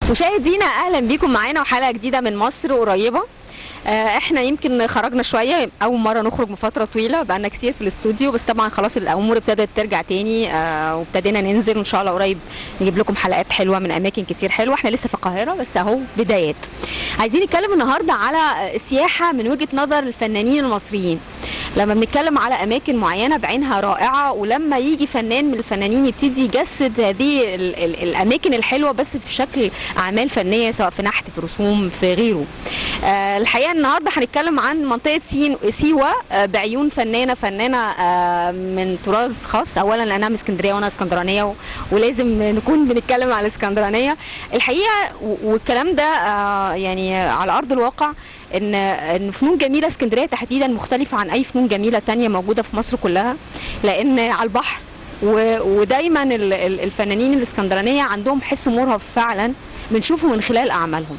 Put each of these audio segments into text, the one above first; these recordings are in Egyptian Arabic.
مشاهدينا اهلا بيكم معانا وحلقه جديده من مصر قريبه آه، احنا يمكن خرجنا شويه اول مره نخرج من فتره طويله بقالنا كتير في الاستوديو بس طبعا خلاص الامور ابتدت ترجع تاني آه، وابتدينا ننزل وان شاء الله قريب نجيب لكم حلقات حلوه من اماكن كتير حلوه احنا لسه في القاهره بس اهو بدايات عايزين نتكلم النهارده على السياحه من وجهه نظر الفنانين المصريين لما بنتكلم على اماكن معينه بعينها رائعه ولما يجي فنان من الفنانين يبتدي يجسد هذه ال- ال- الاماكن الحلوه بس في شكل اعمال فنيه سواء في نحت في رسوم في غيره آه، الحقيقه النهارده هنتكلم عن منطقه سين سيوه آه، بعيون فنانه فنانه آه، من طراز خاص اولا لانها من اسكندريه وانا اسكندرانيه و- ولازم نكون بنتكلم على الاسكندرانيه الحقيقه و- والكلام ده آه، يعني على ارض الواقع ان ان فنون جميله اسكندريه تحديدا مختلفه عن اي فنون جميله تانية موجوده في مصر كلها لان على البحر و- ودايما ال- ال- الفنانين الاسكندرانيه عندهم حس مرهف فعلا بنشوفه من خلال اعمالهم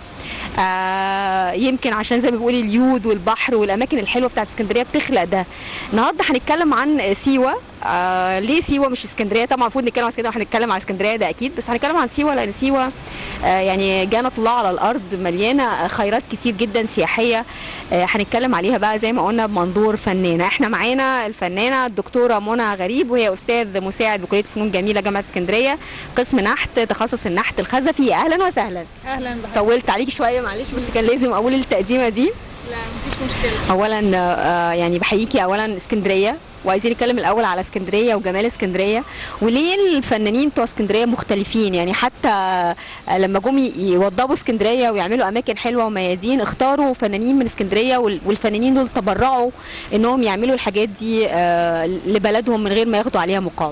آه يمكن عشان زي ما بيقول اليود والبحر والاماكن الحلوه بتاعت اسكندريه بتخلق ده النهارده هنتكلم عن سيوه آه ليه سيوه مش اسكندريه طبعا المفروض نتكلم عن اسكندريه وهنتكلم عن اسكندريه ده اكيد بس هنتكلم عن سيوه لان سيوه آه يعني جنة الله على الارض مليانه خيرات كتير جدا سياحيه آه هنتكلم عليها بقى زي ما قلنا بمنظور فنانه احنا معانا الفنانه الدكتوره منى غريب وهي استاذ مساعد بكليه فنون جميله جامعه اسكندريه قسم نحت تخصص النحت الخزفي اهلا وسهلا اهلا بحضرتك طولت عليك شويه معلش بس كان لازم اقول التقديمه دي لا مفيش مشكله اولا آه، يعني بحييكي اولا اسكندريه وعايزين نتكلم الاول على اسكندريه وجمال اسكندريه وليه الفنانين بتوع اسكندريه مختلفين يعني حتى آه، لما جم ي- يوضبوا اسكندريه ويعملوا اماكن حلوه وميادين اختاروا فنانين من اسكندريه وال- والفنانين دول تبرعوا انهم يعملوا الحاجات دي آه، لبلدهم من غير ما ياخدوا عليها مقابل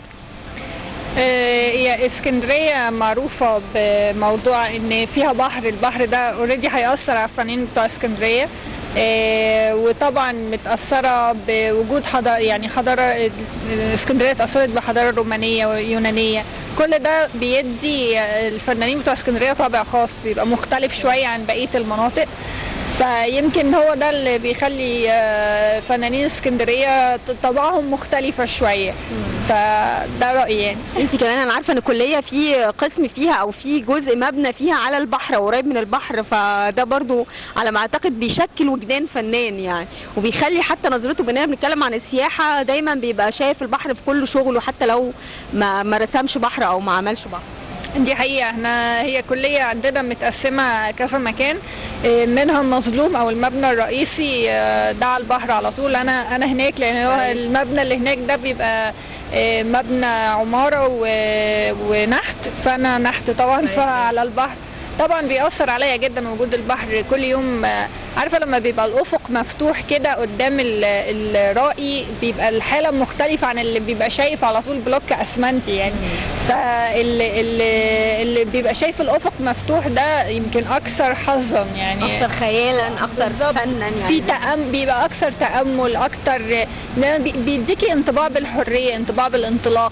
آه، هي اسكندريه معروفه بموضوع ان فيها بحر البحر ده اوريدي هيأثر على الفنانين بتوع اسكندريه آه، وطبعا متأثرة بوجود حضارة يعني حضارة اسكندرية اتأثرت بحضارة رومانية ويونانية كل ده بيدي الفنانين بتوع اسكندرية طابع خاص بيبقى مختلف شوية عن بقية المناطق فيمكن هو ده اللي بيخلي آه، فنانين اسكندرية طبعهم مختلفة شوية فده رأيي يعني انت كمان انا عارفه ان الكليه في قسم فيها او في جزء مبنى فيها على البحر او قريب من البحر فده برضو على ما اعتقد بيشكل وجدان فنان يعني وبيخلي حتى نظرته باننا بنتكلم عن السياحه دايما بيبقى شايف البحر في كل شغله حتى لو ما ما رسمش بحر او ما عملش بحر دي حقيقة احنا هي كلية عندنا متقسمة كذا مكان اه، منها المظلوم او المبنى الرئيسي اه، ده على البحر على طول انا انا هناك لان هو أيوة. المبنى اللي هناك ده بيبقى اه، مبنى عمارة و- ونحت فانا نحت طبعا أيوة. فعلى البحر طبعا بيأثر عليا جدا وجود البحر كل يوم اه، عارفة لما بيبقى الأفق مفتوح كده قدام ال- الرائي بيبقى الحالة مختلفة عن اللي بيبقى شايف على طول بلوك أسمنتي يعني فاللي اللي, اللي بيبقى شايف الافق مفتوح ده يمكن اكثر حظا يعني اكتر خيالا اكتر بالظبط. فنا يعني في تأم بيبقى اكثر تامل اكثر لأن بي- بيديكي انطباع بالحريه انطباع بالانطلاق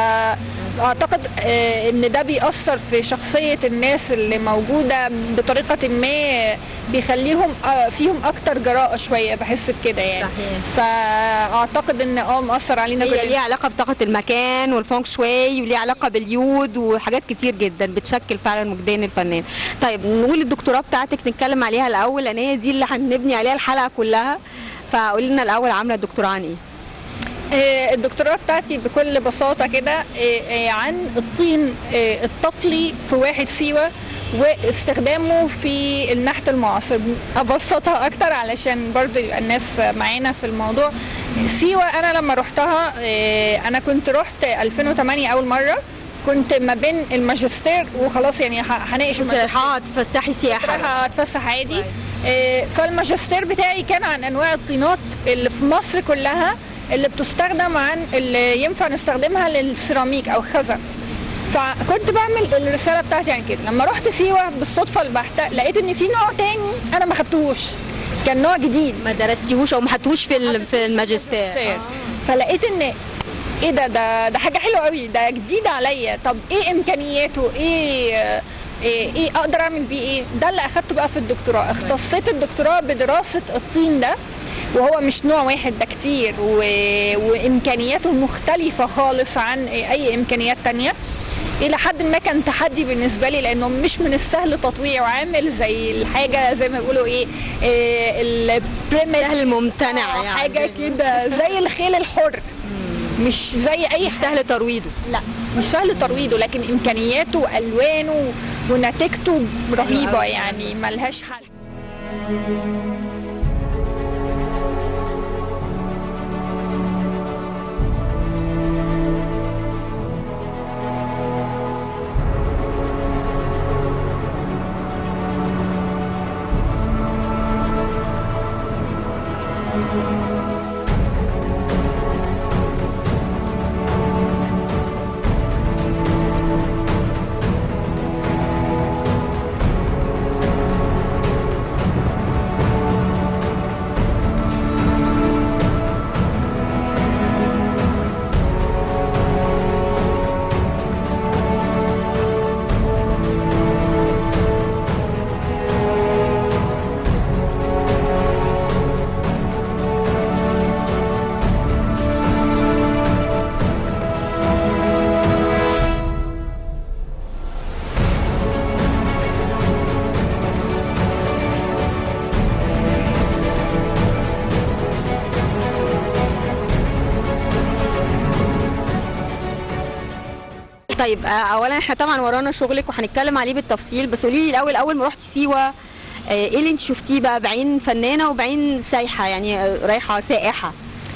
فاعتقد آه، ان ده بيأثر في شخصيه الناس اللي موجوده بطريقه ما بيخليهم آه، فيهم اكتر جراءه شويه بحس بكده يعني صحيح فاعتقد ان اه مأثر علينا هي كلنا ليها علاقه بطاقه المكان والفونك شوي وليها علاقه باليود وحاجات كتير جدا بتشكل فعلا وجدان الفنان طيب نقول الدكتوراه بتاعتك نتكلم عليها الاول لان هي دي اللي هنبني عليها الحلقه كلها فقولي لنا الاول عامله الدكتوراه عن ايه آه، الدكتوراه بتاعتي بكل بساطة كده آه، آه، عن الطين آه، الطفلي في واحد سيوة واستخدامه في النحت المعاصر ابسطها اكتر علشان برضو يبقى الناس معانا في الموضوع سيوة انا لما رحتها آه، انا كنت رحت 2008 اول مرة كنت ما بين الماجستير وخلاص يعني ه- هناقش كنت الماجستير رايحه تتفسحي سياحه رايحة اتفسح عادي كويس. آه، فالماجستير بتاعي كان عن انواع الطينات اللي في مصر كلها اللي بتستخدم عن اللي ينفع نستخدمها للسيراميك او خزف فكنت بعمل الرساله بتاعتي عن كده لما رحت سيوه بالصدفه البحته لقيت ان في نوع تاني انا ما خدتهوش كان نوع جديد ما درستيهوش او ما حطوش في ال- في الماجستير ماجستير. فلقيت ان ايه ده ده ده حاجه حلوه قوي ده جديد عليا طب ايه امكانياته ايه ايه, إيه اقدر اعمل بيه ايه ده اللي اخدته بقى في الدكتوراه اختصيت الدكتوراه بدراسه الطين ده وهو مش نوع واحد ده كتير و... وامكانياته مختلفه خالص عن اي امكانيات تانية الى حد ما كان تحدي بالنسبه لي لانه مش من السهل تطويعه عامل زي الحاجه زي ما بيقولوا ايه, إيه البريمت سهل ممتنع يعني حاجه كده زي الخيل الحر مش زي اي حاجه سهل ترويضه لا مش سهل ترويضه لكن امكانياته والوانه ونتيجته رهيبه أوي. يعني ملهاش حل طيب آه، اولا احنا طبعا ورانا شغلك وهنتكلم عليه بالتفصيل بس قولي لي الاول اول ما رحتي سيوه آه، ايه اللي انت شفتيه بقى بعين فنانه وبعين سايحه يعني آه، رايحه سائحه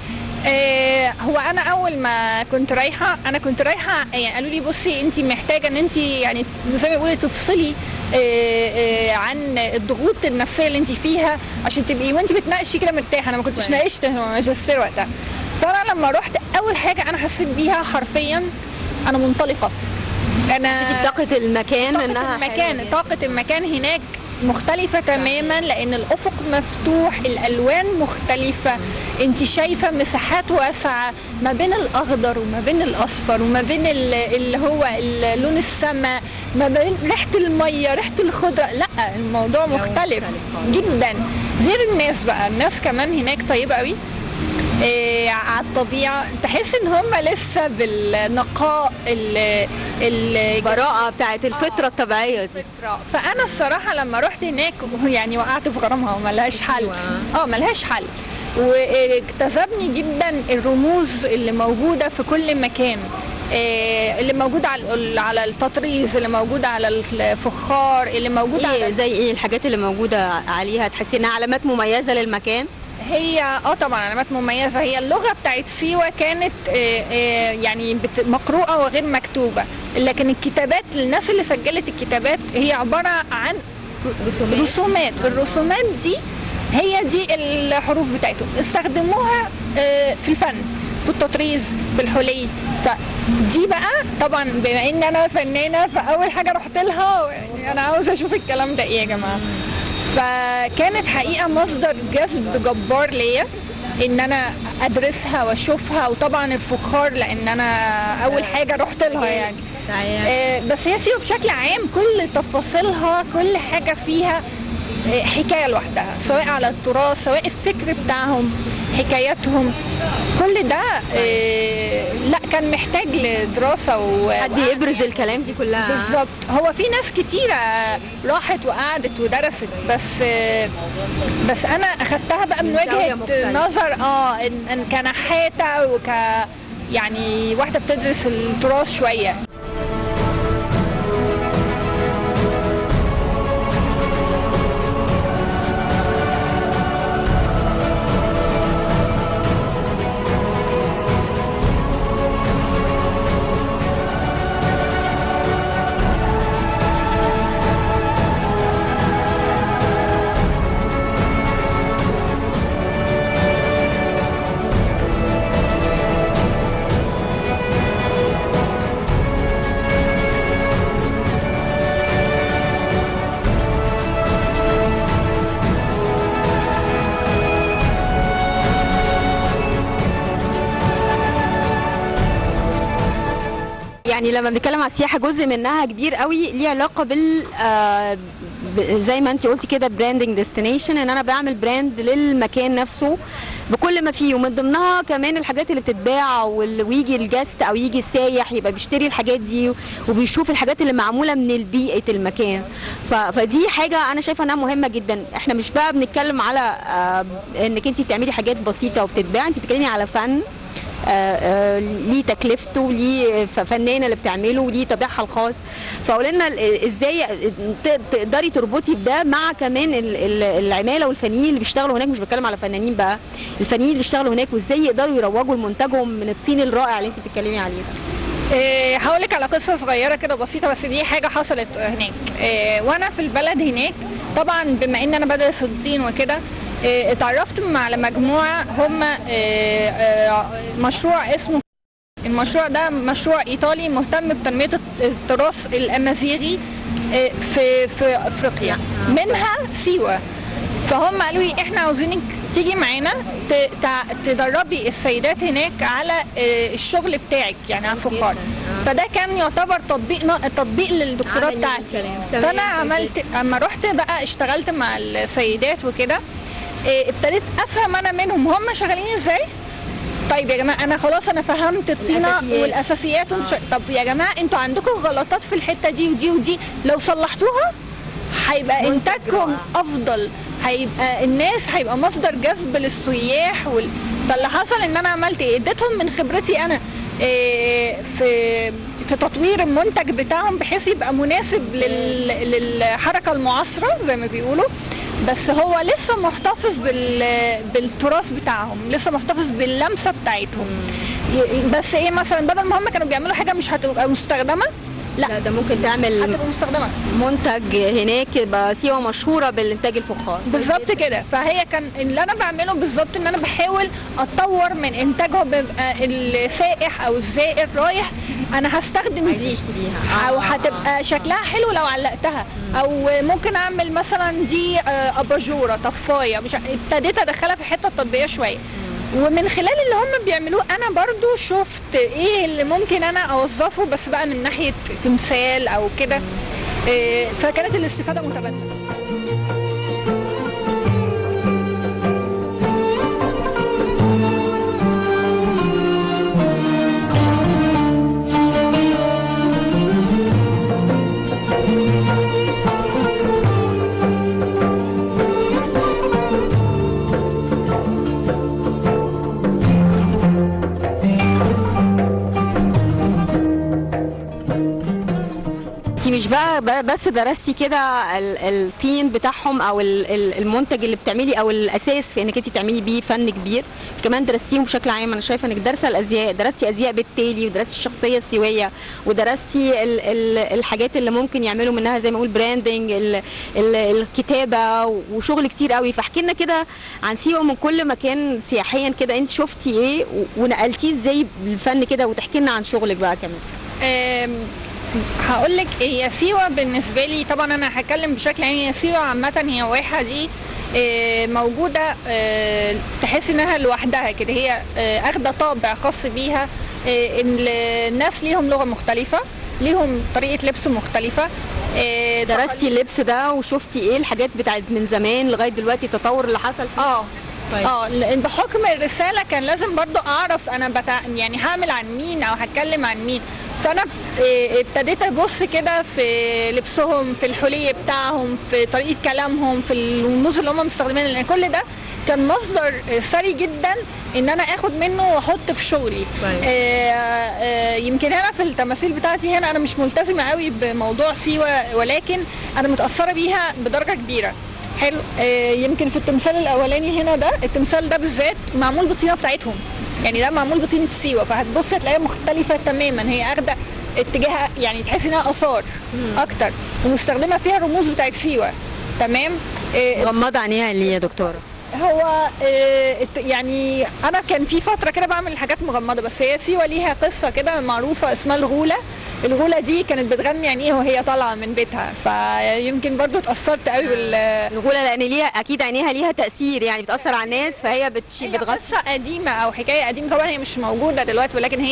آه، هو انا اول ما كنت رايحه انا كنت رايحه يعني قالوا لي بصي انت محتاجه ان انت يعني زي ما بيقولوا تفصلي آه، آه، عن الضغوط النفسيه اللي انت فيها عشان تبقي وانت بتناقشي كده مرتاحه انا ما كنتش كويس. ناقشت ماجستير وقتها فانا لما رحت اول حاجه انا حسيت بيها حرفيا انا منطلقه انا دي طاقه المكان طاقة انها المكان حلوة. طاقة المكان هناك مختلفة تماما لأن الأفق مفتوح الألوان مختلفة أنت شايفة مساحات واسعة ما بين الأخضر وما بين الأصفر وما بين ال- اللي هو ال- لون السماء ما بين ريحة المية ريحة الخضرة لا الموضوع جو مختلف مختلف خالص. جدا غير الناس بقى الناس كمان هناك طيبة قوي إيه على الطبيعة تحس ان هم لسه بالنقاء ال ال البراءه بتاعت الفطره آه. الطبيعيه دي الفطرة. فانا الصراحه لما رحت هناك يعني وقعت في غرامها وملهاش حل أيوة. اه ملهاش حل واجتذبني جدا الرموز اللي موجوده في كل مكان إيه، اللي موجود على ال- على التطريز اللي موجود على الفخار اللي موجود ايه على زي ايه الحاجات اللي موجوده عليها تحسي انها علامات مميزه للمكان هي اه طبعا علامات مميزه هي اللغه بتاعت سيوه كانت آه، آه، يعني بت- مقروءه وغير مكتوبه لكن الكتابات الناس اللي سجلت الكتابات هي عباره عن رسومات الرسومات دي هي دي الحروف بتاعتهم استخدموها آه، في الفن في التطريز في الحلي فدي بقى طبعا بما ان انا فنانه فاول حاجه رحت لها يعني انا عاوزه اشوف الكلام ده ايه يا جماعه فكانت حقيقه مصدر جذب جبار ليا ان انا ادرسها واشوفها وطبعا الفخار لان انا اول حاجه رحت لها يعني آه، بس هي سيوة بشكل عام كل تفاصيلها كل حاجة فيها آه، حكاية لوحدها سواء على التراث سواء الفكر بتاعهم حكاياتهم كل ده آه، لا كان محتاج لدراسة و حد يبرز الكلام دي كلها بالظبط هو في ناس كتيرة راحت وقعدت ودرست بس بس انا اخدتها بقى من من زاوية وجهة مختلفة. نظر اه إن- إن كنحاتة وك يعني واحدة بتدرس التراث شوية يعني لما بنتكلم على السياحه جزء منها كبير قوي ليه علاقه بال آه، ب- زي ما انت قلتي كده براندنج ديستنيشن ان انا بعمل براند للمكان نفسه بكل ما فيه ومن ضمنها كمان الحاجات اللي بتتباع وال- ويجي الجاست او يجي السايح يبقى بيشتري الحاجات دي وبيشوف الحاجات اللي معموله من بيئه المكان ف- فدي حاجه انا شايفه انها مهمه جدا احنا مش بقى بنتكلم على آه، انك انت تعملي حاجات بسيطه وبتتباع انت بتتكلمي على فن آه، آه، ليه تكلفته وليه ف- فنانه اللي بتعمله وليه طابعها الخاص فقول لنا ال- ازاي ت- تقدري تربطي بده مع كمان ال- ال- العماله والفنيين اللي بيشتغلوا هناك مش بتكلم على فنانين بقى الفنيين اللي بيشتغلوا هناك وازاي يقدروا يروجوا لمنتجهم من الطين الرائع اللي انت بتتكلمي عليه ده إيه، هقولك على قصة صغيرة كده بسيطة بس دي حاجة حصلت هناك إيه، وانا في البلد هناك طبعا بما ان انا بدرس الطين وكده إيه، اتعرفت مع- على مجموعة هم إيه، آه، مشروع اسمه المشروع ده مشروع ايطالي مهتم بتنمية التراث الامازيغي إيه، في في افريقيا منها سيوة فهم قالوا لي احنا عاوزينك تيجي معانا ت- تع- تدربي السيدات هناك على آه، الشغل بتاعك يعني على الفخار فده كان يعتبر تطبيق نا- تطبيق للدكتوراه عملي بتاعتي للكلام. تمام، فانا عملت اما رحت بقى اشتغلت مع السيدات وكده آه، ابتديت افهم انا منهم هم شغالين ازاي طيب يا جماعه انا خلاص انا فهمت الطينه الأساسيات. والاساسيات ومش... آه. طب يا جماعه انتوا عندكم غلطات في الحته دي ودي ودي لو صلحتوها هيبقى منتج انتاجكم رائع. افضل هيبقى الناس هيبقى مصدر جذب للسياح وال... فاللي حصل ان انا عملت ايه اديتهم من خبرتي انا إيه في في تطوير المنتج بتاعهم بحيث يبقى مناسب لل... للحركه المعاصره زي ما بيقولوا بس هو لسه محتفظ بال... بالتراث بتاعهم لسه محتفظ باللمسه بتاعتهم ي- بس ايه مثلا بدل ما هم كانوا بيعملوا حاجه مش هتبقى مستخدمه لا لا ده ممكن تعمل هتبقى مستخدمه منتج هناك يبقى سيوه مشهوره بالانتاج الفخار بالظبط كده فهي كان اللي انا بعمله بالظبط ان انا بحاول اتطور من انتاجه بيبقى السائح او الزائر رايح انا هستخدم عايز دي يشتريها. او آه، هتبقى شكلها حلو لو علقتها او ممكن اعمل مثلا دي آه، اباجوره طفايه مش ع- ابتديت ادخلها في الحته التطبيقيه شويه ومن خلال اللي هم بيعملوه انا برضو شفت ايه اللي ممكن انا اوظفه بس بقى من ناحيه تمثال او كده إيه، فكانت الاستفاده متبادله انت مش بقى ب- بس درستي كده ال- الطين بتاعهم او ال- ال- المنتج اللي بتعملي او الاساس في انك انت تعملي بيه فن كبير انت كمان درستيهم بشكل عام انا شايفه انك دارسه الازياء درستي ازياء بالتالي ودرستي الشخصيه السيويه ودرستي ال ال الحاجات اللي ممكن يعملوا منها زي ما اقول براندنج ال ال الكتابه وشغل كتير قوي فاحكي لنا كده عن سيوه من كل مكان سياحيا كده انت شفتي ايه و- ونقلتيه ازاي بالفن كده وتحكي لنا عن شغلك بقى كمان هقول لك هي سيوه بالنسبه لي طبعا انا هتكلم بشكل عام هي سيوه عامه هي واحه دي آه، موجوده آه، تحس انها لوحدها كده هي آه، اخده طابع خاص بيها آه، ان الناس ليهم لغه مختلفه ليهم طريقه لبس مختلفه آه، درستي اللبس ده وشفتي ايه الحاجات بتاعت من زمان لغايه دلوقتي التطور اللي حصل فيه اه طيب. اه لأن بحكم الرساله كان لازم برضو اعرف انا بتاع يعني هعمل عن مين او هتكلم عن مين فانا إيه، ابتديت ابص كده في لبسهم في الحلي بتاعهم في طريقه كلامهم في الرموز اللي هم مستخدمينها لان كل ده كان مصدر آه، ثري جدا ان انا اخد منه واحط في شغلي طيب. آه، آه، يمكن هنا في التماثيل بتاعتي هنا انا مش ملتزمه قوي بموضوع سيوه ولكن انا متاثره بيها بدرجه كبيره حلو آه، يمكن في التمثال الاولاني هنا ده التمثال ده بالذات معمول بالطينه بتاعتهم يعني ده معمول بطينه سيوه فهتبص هتلاقيها مختلفه تماما هي اخده اتجاه يعني تحس انها اثار مم. اكتر ومستخدمه فيها الرموز بتاعت سيوه تمام آه، غمض عينيها ليه يا دكتوره هو آه، الت- يعني انا كان في فتره كده بعمل حاجات مغمضه بس هي سيوه ليها قصه كده معروفه اسمها الغوله الغوله دي كانت بتغني يعني ايه وهي طالعه من بيتها فيمكن برضو اتاثرت قوي بال الغولة لان ليها اكيد عينيها ليها تاثير يعني بتاثر على الناس فهي بتشي هي بتغطي قصة قديمة أو حكاية قديمة طبعا هي مش موجودة دلوقتي ولكن هي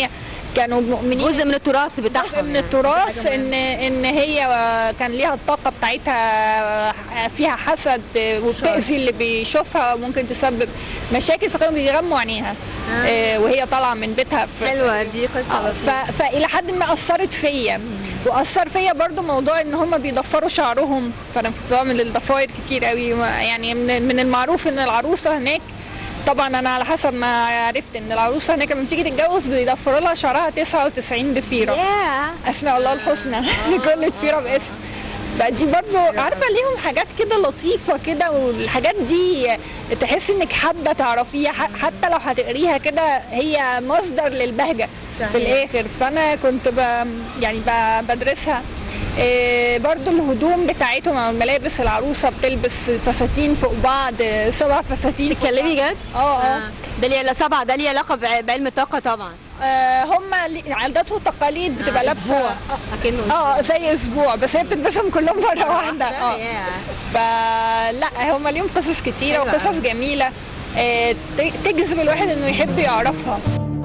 كانوا مؤمنين جزء من التراث بتاعهم جزء من يعني. التراث حاجة ان ان هي كان ليها الطاقه بتاعتها فيها حسد وبتاذي اللي بيشوفها وممكن تسبب مشاكل فكانوا بيغموا عينيها آه. آه، وهي طالعه من بيتها في حلوه دي قصه آه، لطيفة. ف... فالى حد ما اثرت فيا واثر فيا برضو موضوع ان هم بيضفروا شعرهم فانا كنت بعمل الضفاير كتير قوي ما- يعني من من المعروف ان العروسه هناك طبعا انا على حسب ما عرفت ان العروسه هناك لما بتيجي تتجوز بيضفروا لها شعرها 99 ضفيره ياه. اسماء الله الحسنى كل ضفيره باسم فدي برضو عارفه ليهم حاجات كده لطيفه كده والحاجات دي تحس انك حابه تعرفيها ح- حتى لو هتقريها كده هي مصدر للبهجه صحيح. في الاخر فانا كنت ب يعني ب- بدرسها إيه برضو الهدوم بتاعتهم او الملابس العروسه بتلبس فساتين فوق بعض آه، سبع فساتين فوق تتكلمي بعض. جد؟ اه اه ده ليه سبعة ده ليه علاقة بع- بعلم الطاقة طبعا آه، هم لي- عادات وتقاليد بتبقى آه، لابسه أسبوع. آه، أكنه اه زي اسبوع بس هي بتلبسهم كلهم مره واحده اه ياه. فلا هم ليهم قصص كتيره حلوة وقصص أوي. جميله آه، ت- تجذب الواحد انه يحب يعرفها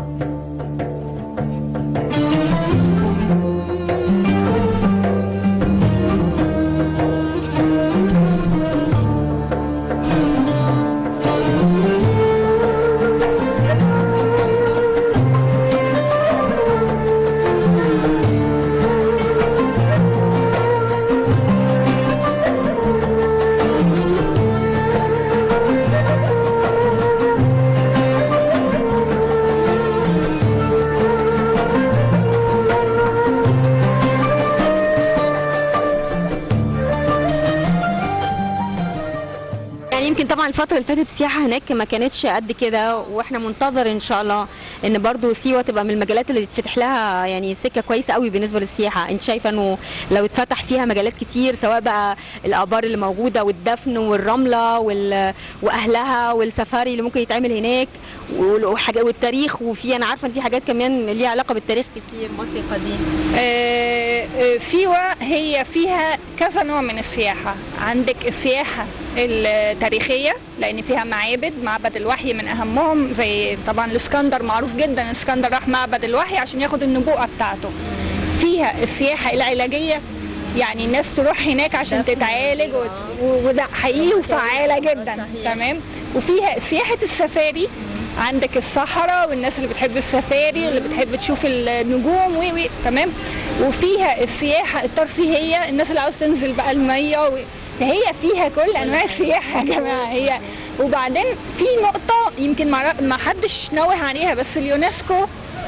يعني يمكن طبعا الفترة اللي فاتت السياحة هناك ما كانتش قد كده واحنا منتظر ان شاء الله ان برضو سيوة تبقى من المجالات اللي تفتح لها يعني سكة كويسة قوي بالنسبة للسياحة انت شايفة انه لو اتفتح فيها مجالات كتير سواء بقى الآبار اللي موجودة والدفن والرملة وال... واهلها والسفاري اللي ممكن يتعمل هناك وال- وحاجة والتاريخ وفي انا عارفة ان في حاجات كمان ليها علاقة بالتاريخ كتير مصري قديم آه، آه، سيوة هي فيها كذا نوع من السياحة عندك السياحة التاريخية لأن فيها معابد معبد الوحي من أهمهم زي طبعا الإسكندر معروف جدا الإسكندر راح معبد الوحي عشان ياخد النبوءة بتاعته فيها السياحة العلاجية يعني الناس تروح هناك عشان دفن تتعالج و- آه. و- وده حقيقي وفعالة جدا صحيح. تمام وفيها سياحة السفاري عندك الصحراء والناس اللي بتحب السفاري واللي بتحب تشوف النجوم وي وي تمام وفيها السياحة الترفيهية الناس اللي عاوز تنزل بقى المية و... هي فيها كل انواع السياحة يا جماعة هي وبعدين في نقطة يمكن ما ما حدش نوه عليها بس اليونسكو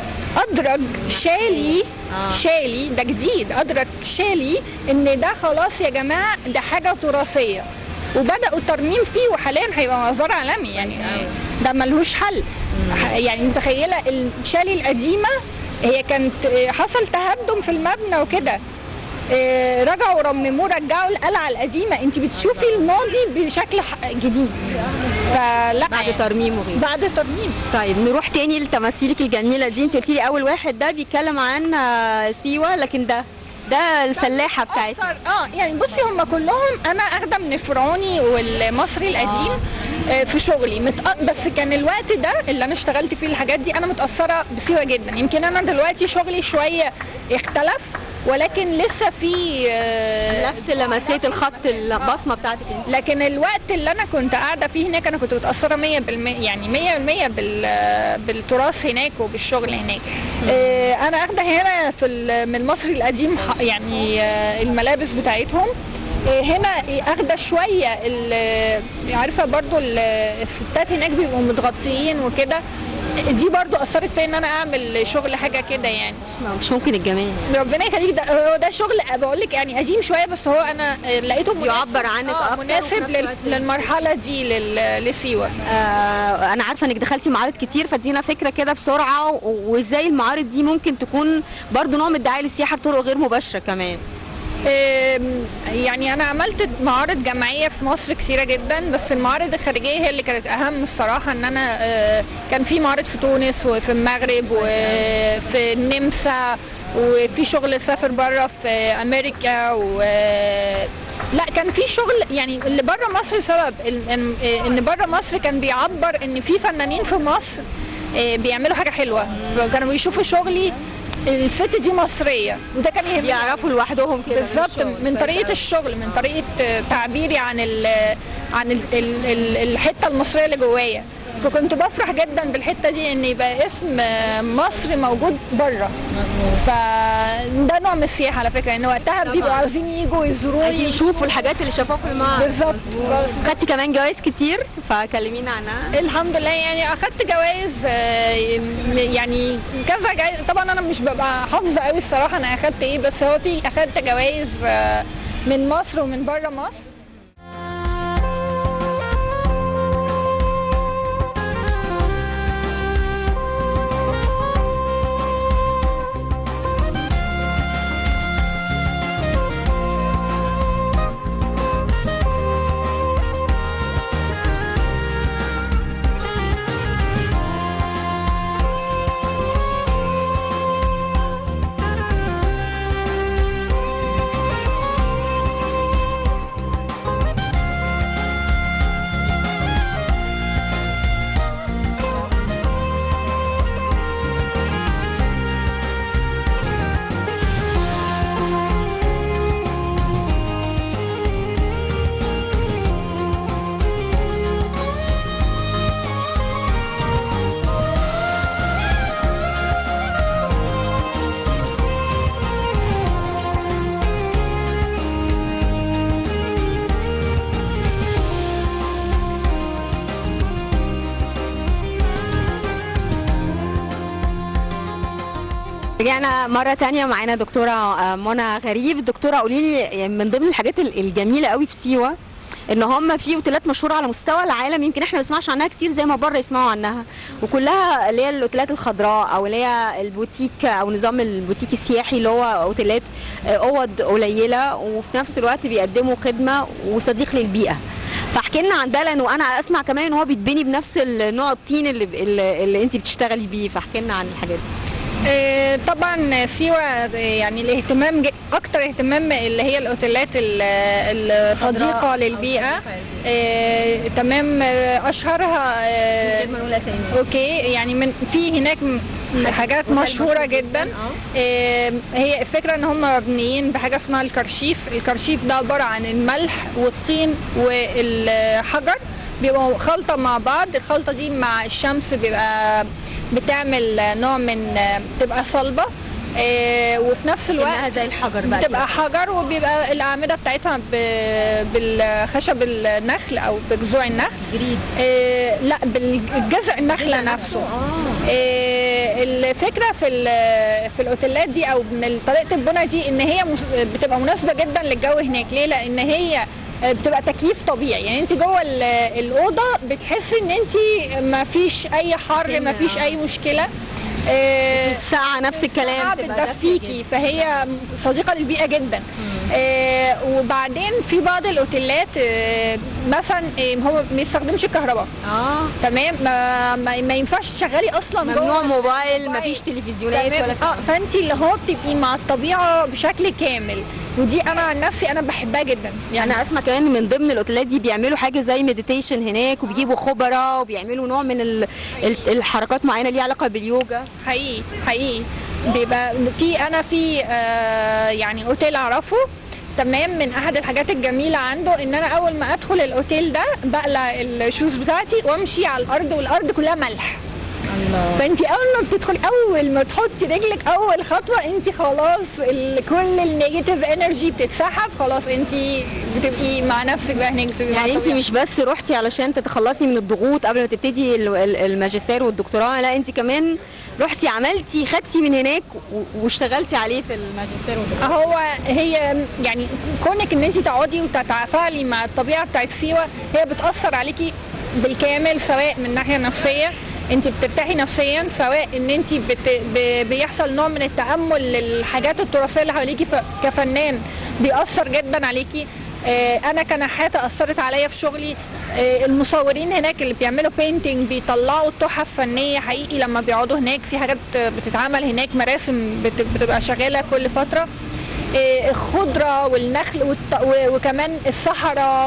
ادرج شالي آه. شالي ده جديد ادرج شالي ان ده خلاص يا جماعه ده حاجه تراثيه وبداوا الترميم فيه وحاليا هيبقى مزار عالمي يعني أيوة. ده ملهوش حل ح- يعني متخيله الشالي القديمه هي كانت آه، حصل تهدم في المبنى وكده آه، رجعوا رمموه رجعوا القلعه القديمه انت بتشوفي الماضي بشكل ح- جديد فلا بعد يعني ترميم وغيره بعد ترميم طيب نروح تاني لتماثيلك الجميلة دي انت قلتي لي اول واحد ده بيتكلم عن آه، سيوة لكن ده ده الفلاحة بتاعتنا أكثر- اه يعني بصي هم كلهم انا اخده من الفرعوني والمصري القديم آه. في شغلي متأ... بس كان الوقت ده اللي انا اشتغلت فيه الحاجات دي انا متاثره بسيوه جدا يمكن انا دلوقتي شغلي شويه اختلف ولكن لسه في آه، نفس لمسية الخط البصمة بتاعتك انت لكن الوقت اللي انا كنت قاعده فيه هناك انا كنت متاثره 100% يعني 100% بال بالتراث هناك وبالشغل هناك آه، انا اخده هنا في ال- من المصري القديم ح- يعني آه، الملابس بتاعتهم آه، هنا اخده شويه ال- عارفه برضو ال- الستات هناك بيبقوا متغطيين وكده دي برضو اثرت في ان انا اعمل شغل حاجه كده يعني مش ممكن الجمال ربنا يخليك ده هو ده شغل بقول لك يعني قديم شويه بس هو انا آه، لقيته مناسب يعبر عنك آه، أكتر مناسب وفي نفس لل- الوقت- للمرحله دي لل- لسيوه آه انا عارفه انك دخلتي معارض كتير فادينا فكره كده بسرعه و- وازاي المعارض دي ممكن تكون برضو نوع من الدعايه للسياحه بطرق غير مباشره كمان آم، يعني انا عملت معارض جماعيه في مصر كتيره جدا بس المعارض الخارجيه هي اللي كانت اهم الصراحه ان انا آه، كان في معارض في تونس وفي المغرب وفي النمسا وفي شغل سافر بره في امريكا و لا كان في شغل يعني اللي بره مصر سبب ال- ان إن بره مصر كان بيعبر ان في فنانين في مصر آه، بيعملوا حاجه حلوه فكانوا بيشوفوا شغلي الست دي مصريه وده كان يهمني بيعرفوا لوحدهم كده بالظبط الشغل. من كويس طريقه أوي. الشغل من طريقه آه، تعبيري عن ال عن ال ال ال الحته المصريه اللي جوايا فكنت بفرح جدا بالحته دي ان يبقى اسم آه، مصر موجود بره فده نوع من السياحه على فكره ان وقتها طبعاً. بيبقوا عاوزين يجوا يزوروني عايزين يشوفوا الحاجات اللي شافوها في المعرض بالظبط. مظبوط. خدتي كمان جوائز كتير فكلمينا عنها الحمد لله يعني اخدت جوائز آه، يعني كذا جايزه طبعا انا مش ببقى حافظه قوي الصراحه انا اخدت ايه بس هو في اخدت جوائز آه، من مصر ومن بره مصر رجعنا مرة تانية معانا دكتورة آه، منى غريب دكتورة قولي لي يعني من ضمن الحاجات ال- الجميلة قوي في سيوة ان هم في اوتيلات مشهورة على مستوى العالم يمكن احنا ما نسمعش عنها كتير زي ما بره يسمعوا عنها وكلها اللي هي الاوتيلات الخضراء او اللي هي البوتيك او نظام البوتيك السياحي اللي هو اوتيلات آه، اوض قليلة وفي نفس الوقت بيقدموا خدمة وصديق للبيئة فاحكي لنا عن ده لانه انا اسمع كمان ان هو بيتبني بنفس النوع الطين اللي اللي, اللي انت بتشتغلي بيه فاحكي لنا عن الحاجات دي آه، طبعا سيوة آه، يعني الاهتمام ج- اكتر اهتمام اللي هي الاوتيلات ال- الصديقة خضراء. للبيئة آه، تمام آه، اشهرها آه، اوكي يعني من في هناك م- حاجات أوتيل مشهوره مشهور جدا جداً، آه. آه، هي الفكره ان هم مبنيين بحاجه اسمها الكرشيف الكرشيف ده عباره عن الملح والطين والحجر بيبقوا خلطه مع بعض الخلطه دي مع الشمس بيبقى بتعمل نوع من بتبقى صلبه آه، وفي نفس الوقت كأنها زي الحجر بقى بتبقى كده. حجر وبيبقى الاعمده بتاعتها ب- بالخشب النخل او بجذوع النخل جريد آه، لا بالجذع النخله نفسه اه آه، الفكره في ال- في الاوتيلات دي او من طريقه البنى دي ان هي مس- بتبقى مناسبه جدا للجو هناك ليه لان هي آه، بتبقى تكييف طبيعي يعني انت جوه ال- الاوضه بتحسي ان انت ما فيش اي حر ما فيش اي مشكله آه، الساعة نفس الكلام ساعة تبقى دافية بتدفيكي فهي صديقه للبيئه جدا آه وبعدين في بعض الاوتيلات آه مثلا آه هو ما بيستخدمش الكهرباء اه تمام ما, ما, ما ينفعش تشغلي اصلا ممنوع جوه موبايل موبايل. مفيش تلفزيونات تمام. ولا اه فانت اللي هو بتبقي مع الطبيعه بشكل كامل ودي انا عن نفسي انا بحبها جدا يعني انا اسمع كمان من ضمن الاوتيلات دي بيعملوا حاجه زي مديتيشن هناك وبيجيبوا خبراء وبيعملوا نوع من ال... ال- الحركات معينه ليها علاقه باليوجا حقيقي حقيقي بيبقى في انا في آه يعني اوتيل اعرفه تمام من احد الحاجات الجميله عنده ان انا اول ما ادخل الاوتيل ده بقلع الشوز بتاعتي وامشي على الارض والارض كلها ملح الله فانت اول ما بتدخلي اول ما تحطي رجلك اول خطوه انت خلاص ال- كل النيجاتيف انرجي بتتسحب خلاص انت بتبقي مع نفسك بقى هناك بتبقي مع يعني انت الطبيعة. مش بس روحتي علشان تتخلصي من الضغوط قبل ما تبتدي ال- ال- الماجستير والدكتوراه لا انت كمان رحتي عملتي خدتي من هناك و- واشتغلتي عليه في الماجستير والدكتوراه هو هي يعني كونك ان انت تقعدي وتتفاعلي مع الطبيعه بتاعت سيوه هي بتاثر عليكي بالكامل سواء من الناحيه النفسيه انت بترتاحي نفسيا سواء ان انت بت... ب... بيحصل نوع من التامل للحاجات التراثيه اللي حواليكي ف... كفنان بيأثر جدا عليكي آه، انا كنحاته اثرت عليا في شغلي آه، المصورين هناك اللي بيعملوا بينتنج بيطلعوا تحف فنيه حقيقي لما بيقعدوا هناك في حاجات بتتعمل هناك مراسم بت- بتبقى شغاله كل فتره آه، الخضره والنخل والط- و- وكمان الصحراء و-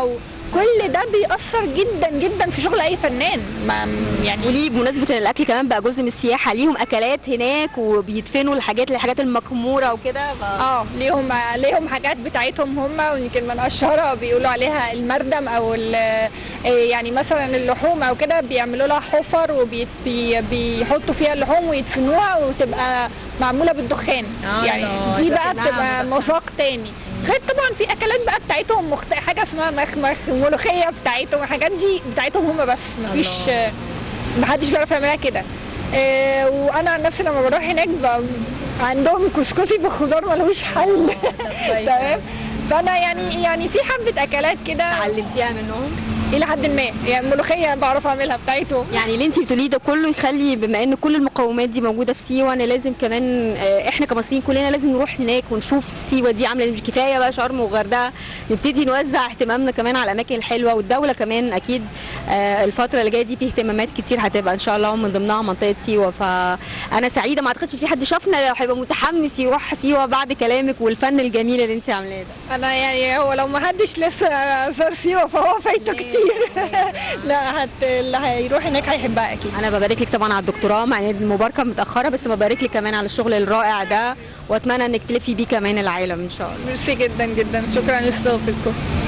كل ده بيأثر جدا جدا في شغل اي فنان ما يعني وليه بمناسبه ان الاكل كمان بقى جزء من السياحه ليهم اكلات هناك وبيدفنوا الحاجات الحاجات المكموره وكده ف... اه ليهم ليهم حاجات بتاعتهم هم ويمكن من اشهرها بيقولوا عليها المردم او ال- إيه يعني مثلا اللحوم او كده بيعملوا لها حفر وبيحطوا فيها اللحوم ويدفنوها وتبقى معموله بالدخان آه، يعني الله، دي ده بقى كأنها بتبقى مدخنة. مذاق تاني غير طبعا في اكلات بقى بتاعتهم مخت... حاجه اسمها مخمخ ملوخيه بتاعتهم الحاجات دي بتاعتهم هم بس مفيش الله. محدش بيعرف يعملها كده آه، وانا عن نفسي لما بروح هناك ب- عندهم كسكسي بالخضار ملوش حل ده كويس تمام فانا يعني يعني في حبه اكلات كده اتعلمتيها منهم الى حد ما يعني الملوخيه بعرف اعملها بتاعتهم يعني اللي انت بتقوليه ده كله يخلي بما ان كل المقومات دي موجوده في سيوه انا لازم كمان آه، احنا كمصريين كلنا لازم نروح هناك ونشوف سيوه دي عامله إيه. مش كفايه بقى شرم وغردقه نبتدي نوزع اهتمامنا كمان على الاماكن الحلوه والدوله كمان اكيد آه، الفتره اللي جايه دي في اهتمامات كتير هتبقى ان شاء الله ومن ضمنها منطقه سيوه فانا سعيده ما اعتقدش في حد شافنا هيبقى متحمس يروح سيوه بعد كلامك والفن الجميل اللي انت عاملاه ده انا يعني هو لو ما حدش لسه زار سيوه فهو فايته لازم، كتير لازم. لا هت... اللي هيروح هناك هيحبها اكيد انا ببارك لك طبعا على الدكتوراه مع ان المباركه متاخره بس ببارك لك كمان على الشغل الرائع ده واتمنى انك تلفي بيه كمان العالم ان شاء الله ميرسي جدا جدا شكرا لاستضافتكم